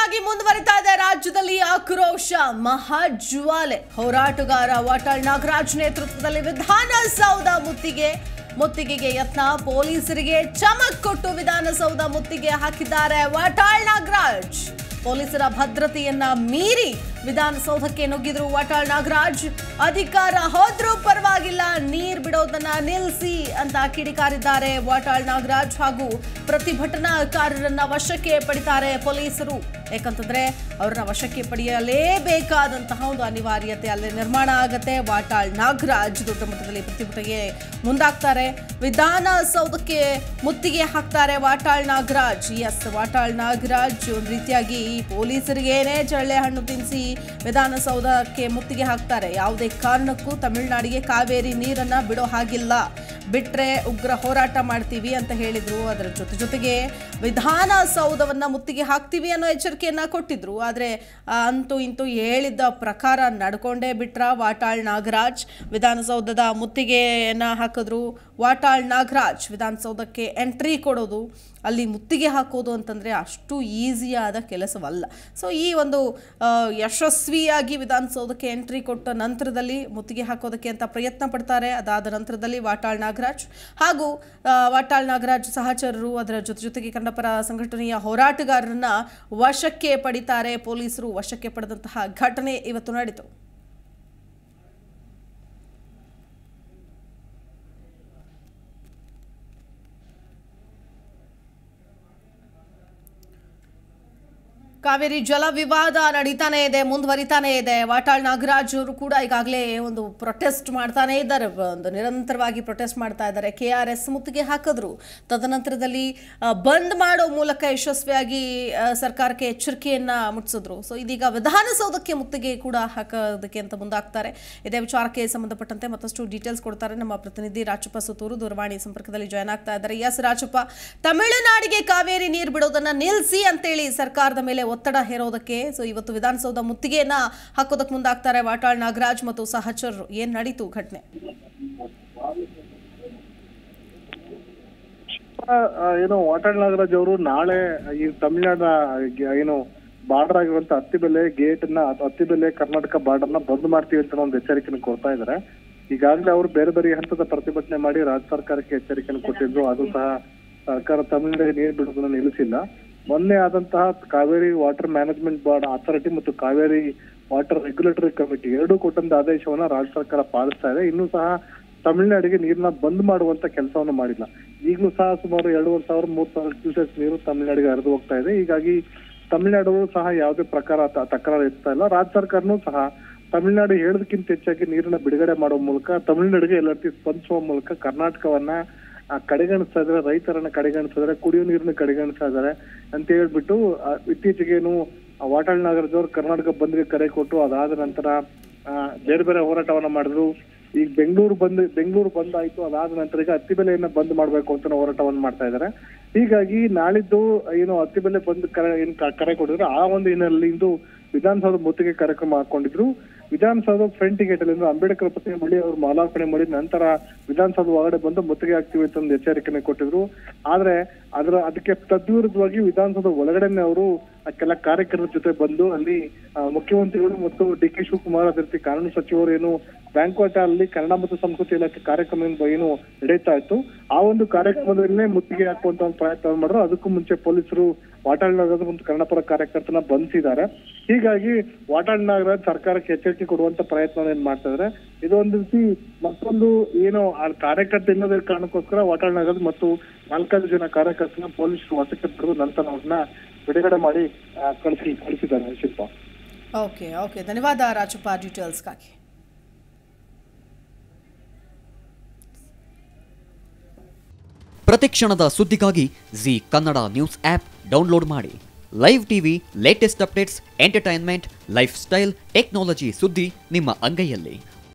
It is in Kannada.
ತೀವ್ರವಾಗಿ ಮುಂದುವರಿತಾ ಇದೆ ರಾಜ್ಯದಲ್ಲಿ ಆಕ್ರೋಶ ಮಹಾಜ್ವಾಲೆ ಹೋರಾಟಗಾರ ವಾಟಾಳ್ ನಾಗರಾಜ್ ನೇತೃತ್ವದಲ್ಲಿ ವಿಧಾನಸೌಧ ಮುತ್ತಿಗೆ ಮುತ್ತಿಗೆಗೆ ಯತ್ನ ಪೊಲೀಸರಿಗೆ ಚಮಕ್ ಕೊಟ್ಟು ವಿಧಾನಸೌಧ ಮುತ್ತಿಗೆ ಹಾಕಿದ್ದಾರೆ ವಾಟಾಳ್ ನಾಗರಾಜ್ ಪೊಲೀಸರ ಭದ್ರತೆಯನ್ನ ಮೀರಿ ವಿಧಾನಸೌಧಕ್ಕೆ ನುಗ್ಗಿದ್ರು ವಾಟಾಳ್ ನಾಗರಾಜ್ ಅಧಿಕಾರ ಹೋದ್ರೂ ಪರವಾಗಿಲ್ಲ ನೀರ್ ಬಿಡೋದನ್ನ ನಿಲ್ಲಿಸಿ ಅಂತ ಕಿಡಿಕಾರಿದ್ದಾರೆ ವಾಟಾಳ್ ನಾಗರಾಜ್ ಹಾಗೂ ಪ್ರತಿಭಟನಾಕಾರರನ್ನ ವಶಕ್ಕೆ ಪಡಿತಾರೆ ಪೊಲೀಸರು ಯಾಕಂತಂದ್ರೆ ಅವ್ರನ್ನ ವಶಕ್ಕೆ ಪಡೆಯಲೇಬೇಕಾದಂತಹ ಒಂದು ಅನಿವಾರ್ಯತೆ ಅಲ್ಲಿ ನಿರ್ಮಾಣ ಆಗತ್ತೆ ವಾಟಾಳ್ ನಾಗರಾಜ್ ದೊಡ್ಡ ಮಟ್ಟದಲ್ಲಿ ಪ್ರತಿಭಟನೆಗೆ ಮುಂದಾಗ್ತಾರೆ ವಿಧಾನಸೌಧಕ್ಕೆ ಮುತ್ತಿಗೆ ಹಾಕ್ತಾರೆ ವಾಟಾಳ್ ನಾಗರಾಜ್ ಎಸ್ ವಾಟಾಳ್ ನಾಗರಾಜ್ ಒಂದು ರೀತಿಯಾಗಿ ಪೊಲೀಸರಿಗೇನೆ ಚಳ್ಳೆ ಹಣ್ಣು ತಿನ್ನಿಸಿ ವಿಧಾನಸೌಧಕ್ಕೆ ಮುತ್ತಿಗೆ ಹಾಕ್ತಾರೆ ಯಾವುದೇ ಕಾರಣಕ್ಕೂ ತಮಿಳುನಾಡಿಗೆ ಕಾವೇರಿ ನೀರನ್ನ ಬಿಡೋ ಹಾಗಿಲ್ಲ ಬಿಟ್ರೆ ಉಗ್ರ ಹೋರಾಟ ಮಾಡ್ತೀವಿ ಅಂತ ಹೇಳಿದ್ರು ಅದರ ಜೊತೆ ಜೊತೆಗೆ ವಿಧಾನಸೌಧವನ್ನ ಮುತ್ತಿಗೆ ಹಾಕ್ತೀವಿ ಅನ್ನೋ ಎಚ್ಚರಿಕೆಯನ್ನ ಕೊಟ್ಟಿದ್ರು ಆದ್ರೆ ಆ, ಅಂತೂ ಇಂತೂ ಹೇಳಿದ್ದ ಪ್ರಕಾರ ನಡ್ಕೊಂಡೇ ಬಿಟ್ರ ವಾಟಾಳ್ ನಾಗರಾಜ್ ವಿಧಾನಸೌಧದ ಮುತ್ತಿಗೆಯನ್ನ ಹಾಕಿದ್ರು ವಾಟಾಳ್ ನಾಗರಾಜ್ ವಿಧಾನಸೌಧಕ್ಕೆ ಎಂಟ್ರಿ ಕೊಡೋದು ಅಲ್ಲಿ ಮುತ್ತಿಗೆ ಹಾಕೋದು ಅಂತಂದರೆ ಅಷ್ಟು ಈಸಿಯಾದ ಕೆಲಸವಲ್ಲ ಸೊ ಈ ಒಂದು ಆ, ಯಶಸ್ವಿಯಾಗಿ ವಿಧಾನಸೌಧಕ್ಕೆ ಎಂಟ್ರಿ ಕೊಟ್ಟ ನಂತರದಲ್ಲಿ ಮುತ್ತಿಗೆ ಹಾಕೋದಕ್ಕೆ ಅಂತ ಪ್ರಯತ್ನ ಪಡ್ತಾರೆ ಅದಾದ ನಂತರದಲ್ಲಿ ವಾಟಾಳ್ ನಾಗರಾಜ್ ಹಾಗೂ ಆ, ವಾಟಾಳ್ ನಾಗರಾಜ್ ಸಹಚರರು ಅದರ ಜೊತೆ ಜೊತೆಗೆ ಕನ್ನಡಪರ ಸಂಘಟನೆಯ ಹೋರಾಟಗಾರರನ್ನ ವಶಕ್ಕೆ ಪಡಿತಾರೆ ಪೊಲೀಸರು ವಶಕ್ಕೆ ಪಡೆದಂತಹ ಘಟನೆ ಇವತ್ತು ನಡೆಯಿತು ಕಾವೇರಿ ಜಲ ವಿವಾದ ನಡೀತಾನೆ ಇದೆ ಮುಂದುವರಿತಾನೆ ಇದೆ ವಾಟಾಳ್ ನಾಗರಾಜ್ ಅವರು ಕೂಡ ಈಗಾಗಲೇ ಒಂದು ಪ್ರೊಟೆಸ್ಟ್ ಮಾಡ್ತಾನೆ ಇದ್ದಾರೆ ಒಂದು ನಿರಂತರವಾಗಿ ಪ್ರೊಟೆಸ್ಟ್ ಮಾಡ್ತಾ ಇದ್ದಾರೆ ಕೆ ಆರ್ ಎಸ್ ಮುತ್ತಿಗೆ ಹಾಕಿದ್ರು ತದನಂತರದಲ್ಲಿ ಆ, ಬಂದ್ ಮಾಡೋ ಮೂಲಕ ಯಶಸ್ವಿಯಾಗಿ ಆ, ಸರ್ಕಾರಕ್ಕೆ ಎಚ್ಚರಿಕೆಯನ್ನ ಮುಟ್ಟಿಸಿದ್ರು ಸೊ ಇದೀಗ ವಿಧಾನಸೌಧಕ್ಕೆ ಮುತ್ತಿಗೆ ಕೂಡ ಹಾಕೋದಕ್ಕೆ ಅಂತ ಮುಂದಾಗ್ತಾರೆ ಇದೇ ವಿಚಾರಕ್ಕೆ ಸಂಬಂಧಪಟ್ಟಂತೆ ಮತ್ತಷ್ಟು ಡೀಟೇಲ್ಸ್ ಕೊಡ್ತಾರೆ ನಮ್ಮ ಪ್ರತಿನಿಧಿ ರಾಜಪ್ಪ ಸುತ್ತೂರು ದೂರವಾಣಿ ಸಂಪರ್ಕದಲ್ಲಿ ಜಾಯ್ನ್ ಆಗ್ತಾ ಇದ್ದಾರೆ ಎಸ್ ರಾಜಪ್ಪ ತಮಿಳುನಾಡಿಗೆ ಕಾವೇರಿ ನೀರು ಬಿಡೋದನ್ನ ನಿಲ್ಲಿಸಿ ಅಂತೇಳಿ ಸರ್ಕಾರದ ಮೇಲೆ ಒತ್ತಡ ಹೇರೋದಕ್ಕೆ ಸೊ ಇವತ್ತು ವಿಧಾನಸೌಧ ಮುತ್ತಿಗೆಯನ್ನ ಹಾಕೋದಕ್ಕೆ ಮುಂದಾಗ್ತಾರೆ ವಾಟಾಳ್ ನಾಗರಾಜ್ ಮತ್ತು ಸಹಚರರು ಏನ್ ನಡೀತು ಘಟನೆ ಆ, ಏನು ವಾಟಾಳ್ ನಾಗರಾಜ್ ಅವರು ನಾಳೆ ಈ ತಮಿಳ್ನಾಡ ಏನು ಬಾರ್ಡರ್ ಆಗಿರುವಂತ ಹತ್ತಿಬೆಲೆ ಗೇಟ್ ನ ಹತ್ತಿಬೆಲೆ ಕರ್ನಾಟಕ ಬಾರ್ಡರ್ ನ ಬಂದ್ ಮಾಡ್ತೀವಿ ಅಂತ ಒಂದು ಎಚ್ಚರಿಕೆನ ಕೊಡ್ತಾ ಇದ್ದಾರೆ ಈಗಾಗಲೇ ಅವರು ಬೇರೆ ಬೇರೆ ಹಂತದ ಪ್ರತಿಭಟನೆ ಮಾಡಿ ರಾಜ್ಯ ಸರ್ಕಾರಕ್ಕೆ ಎಚ್ಚರಿಕೆಯನ್ನು ಕೊಟ್ಟಿದ್ರು ಅದು ಸಹ ಸರ್ಕಾರ ತಮಿಳುನಾಡಿಗೆ ನೀರು ಬಿಡುವುದನ್ನು ನಿಲ್ಲಿಸಿಲ್ಲ ಮೊನ್ನೆ ಆದಂತಹ Cauvery water management board authority ಮತ್ತು ಕಾವೇರಿ ವಾಟರ್ ರೆಗ್ಯುಲೇಟರಿ ಕಮಿಟಿ ಎರಡೂ ಕೊಟ್ಟಂತ ಆದೇಶವನ್ನ ರಾಜ್ಯ ಸರ್ಕಾರ ಪಾಲಿಸ್ತಾ ಇದೆ ಇನ್ನೂ ಸಹ ತಮಿಳುನಾಡಿಗೆ ನೀರನ್ನ ಬಂದ್ ಮಾಡುವಂತ ಕೆಲಸವನ್ನು ಮಾಡಿಲ್ಲ ಈಗಲೂ ಸಹ ಸುಮಾರು ಎರಡೂವರೆ ಸಾವಿರ ಮೂರ್ ಸಾವಿರ ಕ್ಯೂಸೆಕ್ ನೀರು ತಮಿಳುನಾಡಿಗೆ ಹರಿದು ಹೋಗ್ತಾ ಇದೆ ಹೀಗಾಗಿ ತಮಿಳುನಾಡು ಸಹ ಯಾವುದೇ ಪ್ರಕಾರ ತ- ತಕರಾರು ಎತ್ತಾ ಇಲ್ಲ ರಾಜ್ಯ ಸರ್ಕಾರನೂ ಸಹ ತಮಿಳುನಾಡು ಹೇಳೋದಕ್ಕಿಂತ ಹೆಚ್ಚಾಗಿ ನೀರನ್ನ ಬಿಡುಗಡೆ ಮಾಡುವ ಮೂಲಕ ತಮಿಳುನಾಡಿಗೆ ಎಲ್ಲ ರೀತಿ ಸ್ಪಂದಿಸುವ ಮೂಲಕ ಕರ್ನಾಟಕವನ್ನ ಆ, ಕಡೆಗಣಿಸ್ತಾ ಇದಾರೆ ರೈತರನ್ನ ಕಡೆಗಣಿಸ್ತಾ ಇದಾರೆ ಕುಡಿಯೋ ನೀರನ್ನ ಕಡೆಗಣಿಸ್ತಾ ಇದಾರೆ ಅಂತ ಹೇಳ್ಬಿಟ್ಟು ಆ, ಇತ್ತೀಚೆಗೇನು ಆ, ವಾಟಾಳ್ ನಾಗರಾಜ್ ಅವರು ಕರ್ನಾಟಕ ಬಂದ್ಗೆ ಕರೆ ಕೊಟ್ಟು ಅದಾದ ನಂತರ ಆ, ಬೇರೆ ಬೇರೆ ಹೋರಾಟವನ್ನ ಮಾಡಿದ್ರು ಈಗ ಬೆಂಗಳೂರು ಬಂದ್ ಬೆಂಗಳೂರು ಬಂದ್ ಆಯ್ತು ಅದಾದ ನಂತರ ಈಗ ಹತ್ತಿ ಬೆಲೆಯನ್ನ ಬಂದ್ ಮಾಡ್ಬೇಕು ಅಂತ ಹೋರಾಟವನ್ನ ಮಾಡ್ತಾ ಇದ್ದಾರೆ ಹೀಗಾಗಿ ನಾಳಿದ್ದು ಏನು ಹತ್ತಿ ಬೆಲೆ ಬಂದ್ ಕರೆ ಏನ್ ಕ- ಕರೆ ಕೊಟ್ಟಿದ್ರು ಆ ಒಂದು ಹಿನ್ನೆಲೆಯಲ್ಲಿ ಇಂದು ವಿಧಾನಸೌಧ ಮುತ್ತಿಗೆ ಕಾರ್ಯಕ್ರಮ ಹಾಕೊಂಡಿದ್ರು ವಿಧಾನಸೌಧ ಫ್ರಂಟ್ ಗೇಟ್ ಅಲ್ಲಿ ಅಂದ್ರೆ ಅಂಬೇಡ್ಕರ್ ಪ್ರತಿಮೆ ಬಳಿ ಅವರು ಮಾಲಾರ್ಪಣೆ ಮಾಡಿ ನಂತರ ವಿಧಾನಸೌಧ ಒಳಗಡೆ ಬಂದು ಮುತ್ತಿಗೆ ಹಾಕ್ತೀವಿ ಅಂತ ಒಂದು ಎಚ್ಚರಿಕೆನೆ ಕೊಟ್ಟಿದ್ರು ಆದ್ರೆ ಅದರ ಅದಕ್ಕೆ ತದ್ವಿರುದ್ಧವಾಗಿ ವಿಧಾನಸೌಧ ಒಳಗಡೆನೆ ಅವರು ಆ ಕೆಲ ಕಾರ್ಯಕರ್ತರ ಜೊತೆ ಬಂದು ಅಲ್ಲಿ ಆ, ಮುಖ್ಯಮಂತ್ರಿಗಳು ಮತ್ತು ಡಿ ಕೆ ಶಿವಕುಮಾರ್ ಅದೇ ರೀತಿ ಕಾನೂನು ಸಚಿವರು ಏನು ಬ್ಯಾಂಕ್ವಾಟ ಅಲ್ಲಿ ಕನ್ನಡ ಮತ್ತು ಸಂಸ್ಕೃತಿ ಇಲಾಖೆ ಕಾರ್ಯಕ್ರಮ ಏನು ನಡೀತಾ ಇತ್ತು ಆ ಒಂದು ಕಾರ್ಯಕ್ರಮದಲ್ಲೇ ಮುತ್ತಿಗೆ ಹಾಕುವಂತ ಒಂದು ಪ್ರಯತ್ನ ಮಾಡಿದ್ರು ಅದಕ್ಕೂ ಮುಂಚೆ ಪೊಲೀಸರು ವಾಟಾಳ್ ನಾಗರಾಜ್ ಮತ್ತು ಕನ್ನಡಪರ ಕಾರ್ಯಕರ್ತನ ಬಂಧಿಸಿದ್ದಾರೆ ಹೀಗಾಗಿ ವಾಟಾಳ್ ನಾಗರಾಜ್ ಸರ್ಕಾರಕ್ಕೆ ಎಚ್ಚರಿಕೆ ಕೊಡುವಂತ ಪ್ರಯತ್ನ ಏನ್ ಮಾಡ್ತಾ ಇದಾರೆ ಇದೊಂದು ರೀತಿ ಮತ್ತೊಂದು ಏನು ಆ ಕಾರ್ಯಕರ್ತ ಇಲ್ಲದ ಕಾರಣಕ್ಕೋಸ್ಕರ ವಾಟಾಳ್ ನಾಗರಾಜ್ ಮತ್ತು ನಾಲ್ಕೈದು ಜನ ಕಾರ್ಯಕರ್ತನ ಪೊಲೀಸರು ವಶಕ್ಕೆ ಪಡೆದು ನಂತರ ಅವ್ರನ್ನ ಬಿಡುಗಡೆ ಮಾಡಿ ಆ, ಕಳಿಸಿ ಕಳಿಸಿದ್ದಾರೆ ಶಿಲ್ಪ ಓಕೆ ಓಕೆ ಧನ್ಯವಾದ ರಾಜಪ್ಪ ಡೀಟೇಲ್ಸ್ಗಾಗಿ ಪ್ರತಿಕ್ಷಣದ ಸುದ್ದಿಗಾಗಿ Zee Kannada news app download ಮಾಡಿ live TV latest updates entertainment lifestyle technology ಸುದ್ದಿ ನಿಮ್ಮ ಅಂಗೈಯಲ್ಲಿ